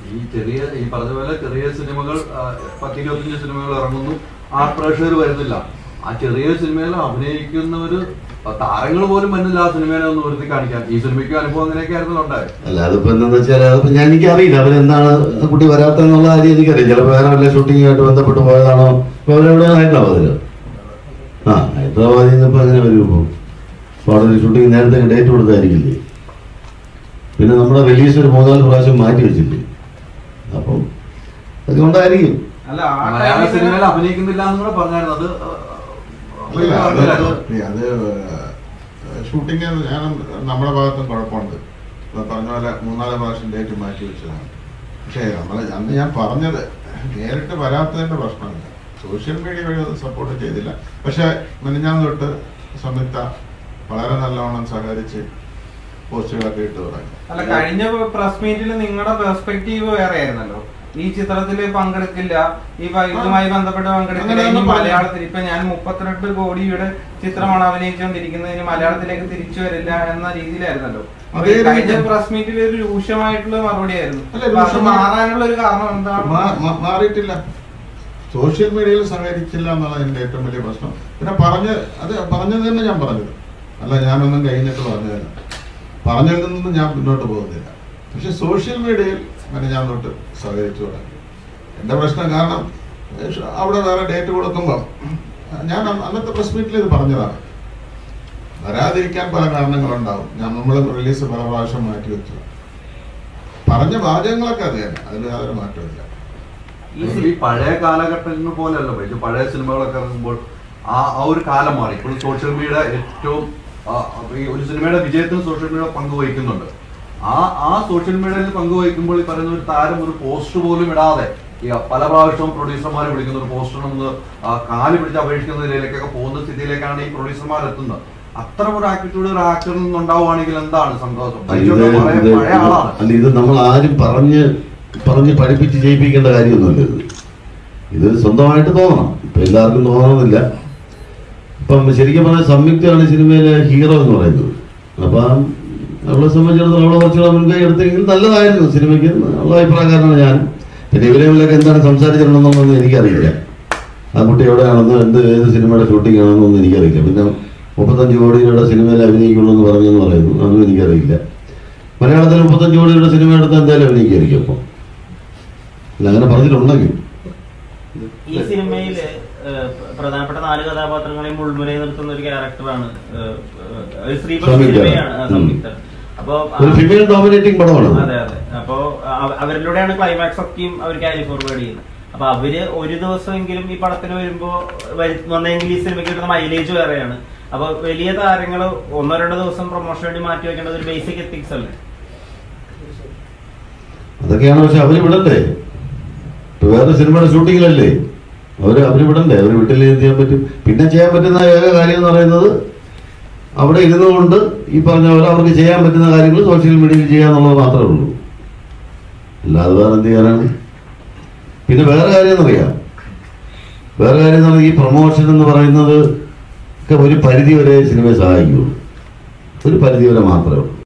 ഈ ചെറിയ ഈ പറഞ്ഞ പോലെ ചെറിയ സിനിമകൾ ആ, പത്ത് ഇരുപത്തഞ്ച് സിനിമകൾ ഇറങ്ങുന്നു ആ പ്രേക്ഷകർ വരുന്നില്ല ആ ചെറിയ സിനിമയിൽ അഭിനയിക്കുന്നവര് താരങ്ങൾ പോലും വരുന്നില്ല ആ സിനിമയെ ഒന്ന് വരുത്തി കാണിക്കാൻ ഈ സിനിമയ്ക്ക് അനുഭവം അങ്ങനെയൊക്കെ ആയിരുന്നു ഉണ്ടായത് അല്ല അതിപ്പോ എന്താന്ന് വെച്ചാൽ അതിപ്പോ ഞാൻ എനിക്കറിയില്ല അവരെന്താണ് ആ കുട്ടി വരാത്തെന്നുള്ള കാര്യം എനിക്കറിയാം ചിലപ്പോൾ വേറെ വല്ല ഷൂട്ടിങ്ങുമായിട്ട് ബന്ധപ്പെട്ട് പോയതാണോ ഇപ്പൊ അവരെവിടെ ഹൈദരാബാദില് ആ ഹൈദരാബാദിൽ നിന്ന് ഇപ്പൊ അങ്ങനെ വരും ഇപ്പൊ അപ്പൊ അവിടെ ഒരു ഷൂട്ടിംഗ് നേരത്തെ ഡേറ്റ് കൊടുത്തായിരിക്കില്ലേ പിന്നെ നമ്മുടെ റിലീസ് ഒരു മൂന്നാല് പ്രാവശ്യം മാറ്റി വെച്ചില്ലേ അപ്പം അതുകൊണ്ടായിരിക്കും അല്ല ആ മലയാള ടൈമില് സിനിമയിൽ അഭിനയിക്കുന്നില്ല എന്ന് കൂടെ പറഞ്ഞായിരുന്നു അത് ഇല്ല, അത് ആ, അത് ഷൂട്ടിങ് ഞാൻ നമ്മുടെ ഭാഗത്തും കുഴപ്പമുണ്ട് ഇപ്പൊ പറഞ്ഞ പോലെ മൂന്നാല് പ്രാവശ്യം ഡേറ്റ് മാറ്റി വെച്ചതാണ് പക്ഷേ നമ്മൾ അന്ന് ഞാൻ പറഞ്ഞത് നേരിട്ട് വരാത്തതിന്റെ പ്രശ്നമില്ല സോഷ്യൽ മീഡിയ വഴി അത് സപ്പോർട്ട് ചെയ്തില്ല പക്ഷെ മിനിഞ്ഞാന്ന് തൊട്ട് സംയുക്ത വളരെ നല്ലവണ്ണം സഹകരിച്ച് പോസ്റ്റുകളൊക്കെ ഇട്ട് തുടങ്ങി അല്ല കഴിഞ്ഞ പ്രസ് മീറ്റിൽ നിങ്ങളുടെ പെർസ്പെക്റ്റീവ് വേറെ ആയിരുന്നല്ലോ ഈ ചിത്രത്തിൽ പങ്കെടുക്കില്ല ഈ പ- ഇതുമായി ബന്ധപ്പെട്ട് പങ്കെടുക്കില്ല അങ്ങനെയൊന്നും ഇനി പറഞ്ഞില്ല. മലയാളത്തിൽ ഇപ്പൊ ഞാൻ മുപ്പത്തിരണ്ട് കോടിയുടെ ചിത്രമാണ് അഭിനയിച്ചുകൊണ്ടിരിക്കുന്നതിന് മലയാളത്തിലേക്ക് തിരിച്ചു വരില്ല എന്ന രീതിയിലായിരുന്നല്ലോ അപ്പൊ അതേ ഈ കഴിഞ്ഞ രീതി- പ്രസ് മീറ്റിൽ ഒരു രൂക്ഷമായിട്ടുള്ള മറുപടി ആയിരുന്നു അല്ല, അപ്പൊ അത് രൂക്ഷമായ- മാറാനുള്ള ഒരു കാരണം എന്താണ് മാ- മാ- മാറിയിട്ടില്ല സോഷ്യൽ മീഡിയയിൽ സഹകരിച്ചില്ല എന്നുള്ള എന്റെ ഏറ്റവും വലിയ പ്രശ്നം പിന്നെ പറഞ്ഞ് അത് പറഞ്ഞത് തന്നെ ഞാൻ പറഞ്ഞത് അല്ല ഞാനൊന്നും കഴിഞ്ഞിട്ട് പറഞ്ഞതല്ല പറഞ്ഞതിൽ നിന്നും ഞാൻ മുന്നോട്ട് പോകുന്നില്ല പക്ഷെ സോഷ്യൽ മീഡിയയിൽ പിന്നെ ഞാൻ തൊട്ട് സഹകരിച്ചു തുടങ്ങി എന്റെ പ്രശ്നം കാരണം ഏഹ്, അവിടെ വേറെ ഡേറ്റ് കൊടുക്കുമ്പോൾ ഞാൻ അന്ന് അന്നത്തെ പ്രസ് മീറ്റിൽ ഇത് പറഞ്ഞതാണ് വരാതിരിക്കാൻ പല കാരണങ്ങളുണ്ടാവും ഞാൻ നമ്മൾ റിലീസ് പല പ്രാവശ്യം മാറ്റി വെച്ചു പറഞ്ഞ വാചകങ്ങളൊക്കെ അത് തന്നെ അതിൽ യാതൊരു മാറ്റമില്ല ഈ പഴയ കാലഘട്ടങ്ങൾ പോലെയല്ല ഇത് പഴയ സിനിമകളൊക്കെ ഇറങ്ങുമ്പോൾ ആ ആ ഒരു കാലം മാറി ഇപ്പോൾ സോഷ്യൽ മീഡിയ ഏറ്റവും ആ, ഈ ഒരു സിനിമയുടെ വിജയത്തിന് സോഷ്യൽ മീഡിയ പങ്കുവഹിക്കുന്നുണ്ട് ആ ആ സോഷ്യൽ മീഡിയയിൽ പങ്കുവഹിക്കുമ്പോൾ ഈ പറയുന്ന ഒരു താരം ഒരു പോസ്റ്റ് പോലും ഇടാതെ ഈ പല പ്രാവശ്യവും പ്രൊഡ്യൂസർമാരെ വിളിക്കുന്ന ഒരു പോസ്റ്റർ ഒന്ന് ആ, കാല് പിടിച്ച് അപേക്ഷിക്കുന്ന നിലയിലേക്കൊക്കെ പോകുന്ന സ്ഥിതിയിലേക്കാണ് ഈ പ്രൊഡ്യൂസർമാർ എത്തുന്നത് അത്ര ഒരു ആറ്റിറ്റ്യൂഡ് ഒരു ആക്ടറിൽ നിന്നുണ്ടാവുകയാണെങ്കിൽ എന്താണ് സന്തോഷം അല്ല, ഇത് ബൈജു പഴയ ഇത് പഴയ ആളാണ് അല്ല ഇത് നമ്മൾ ആരും പറഞ്ഞ് പറഞ്ഞ് പഠിപ്പിച്ച് ചെയ്യിപ്പിക്കേണ്ട കാര്യമൊന്നുമില്ല ഇത് ഇത് സ്വന്തമായിട്ട് തോന്നണം ഇപ്പൊ എല്ലാവർക്കും തോന്നണമെന്നില്ല ഇപ്പം ശരിക്കും പറഞ്ഞാൽ സംയുക്തമാണ് സിനിമയിലെ ഹീറോ എന്ന് പറയുന്നത് അപ്പം അവളെ സംബന്ധിച്ചിടത്തോളം അവളെ കുറച്ചുകൂടെ മുൻകൈ എടുത്തെങ്കിൽ നല്ലതായിരുന്നു സിനിമയ്ക്ക് ഉള്ള അഭിപ്രായക്കാരനാണ് ഞാൻ പിന്നെ ഇവരെ ഇവരൊക്കെ എന്താണ് സംസാരിച്ചിട്ടുണ്ടെന്നൊന്നും എനിക്കറിയില്ല ആ കുട്ടി എവിടെയാണെന്നോ എന്ത് ഏത് സിനിമയുടെ ഷൂട്ടിംഗ് ആണെന്നൊന്നും എനിക്കറിയില്ല പിന്നെ മുപ്പത്തഞ്ച് കോടിയുടെ സിനിമയിൽ അഭിനയിക്കുള്ളൂ എന്ന് പറഞ്ഞെന്ന് പറയുന്നു അതും എനിക്കറിയില്ല മലയാളത്തിൽ മുപ്പത്തഞ്ച് കോടിയുടെ സിനിമ എടുത്ത് എന്തായാലും അഭിനയിക്കായിരിക്കും അപ്പം അല്ല അങ്ങനെ പറഞ്ഞിട്ടുണ്ടെങ്കിൽ ഈ സിനിമയിൽ പ്രധാനപ്പെട്ട നാല് കഥാപാത്രങ്ങളെയും മുൾമുനയിൽ നിർത്തുന്ന ഒരു ക്യാരക്ടറാണ് ഏഹ്, ഏഹ്, ഒരു സ്ത്രീ സംയുക്ത. സിനിമയാണ് ആ, ഉം. സംയുക്ത അപ്പൊ ഒരു ഫിമെയിൽ ഡോമിനേറ്റിംഗ് പടമാണ് അതെ അതെ അപ്പോ അവ- അവരിലൂടെയാണ് ക്ലൈമാക്സ് ഒക്കെയും അവർ ക്യാരി ഫോർവേഡ് ചെയ്യുന്നത് അപ്പൊ അവര് ഒരു ദിവസമെങ്കിലും ഈ പടത്തിന് വരുമ്പോ വരു- വന്നെങ്കിൽ ഈ സിനിമയ്ക്ക് കിട്ടുന്ന മൈലേജ് വേറെയാണ് അപ്പൊ വലിയ താരങ്ങൾ ഒന്നോ രണ്ടോ ദിവസം പ്രൊമോഷൻ വേണ്ടി മാറ്റി വെക്കേണ്ടത് ഒരു ബേസിക് എത്തിക്സ് അല്ലേ അതൊക്കെയാണ് പക്ഷെ അവര് വിടണ്ടേ ഇപ്പൊ വേറെ സിനിമയുടെ ഷൂട്ടിങ്ങിലല്ലേ അവര് അവര് വിടണ്ടേ അവര് വീട്ടിൽ എന്ത് ചെയ്യാൻ പറ്റും പിന്നെ ചെയ്യാൻ പറ്റുന്ന ഏക കാര്യം എന്ന് പറയുന്നത് അവിടെ ഇരുന്നുകൊണ്ട് ഈ പറഞ്ഞ പോലെ അവർക്ക് ചെയ്യാൻ പറ്റുന്ന കാര്യങ്ങൾ സോഷ്യൽ മീഡിയയിൽ ചെയ്യാന്നുള്ളത് മാത്രമേ ഉള്ളൂ അല്ലാതെ വേറെ എന്ത് ചെയ്യാനാണ് പിന്നെ വേറെ കാര്യം എന്നറിയാം വേറെ കാര്യം എന്ന് പറഞ്ഞാൽ ഈ പ്രൊമോഷൻ എന്ന് പറയുന്നത് ഒക്കെ ഒരു പരിധി വരെ സിനിമയെ സഹായിക്കുള്ളൂ ഒരു പരിധി വരെ മാത്രമേ ഉള്ളൂ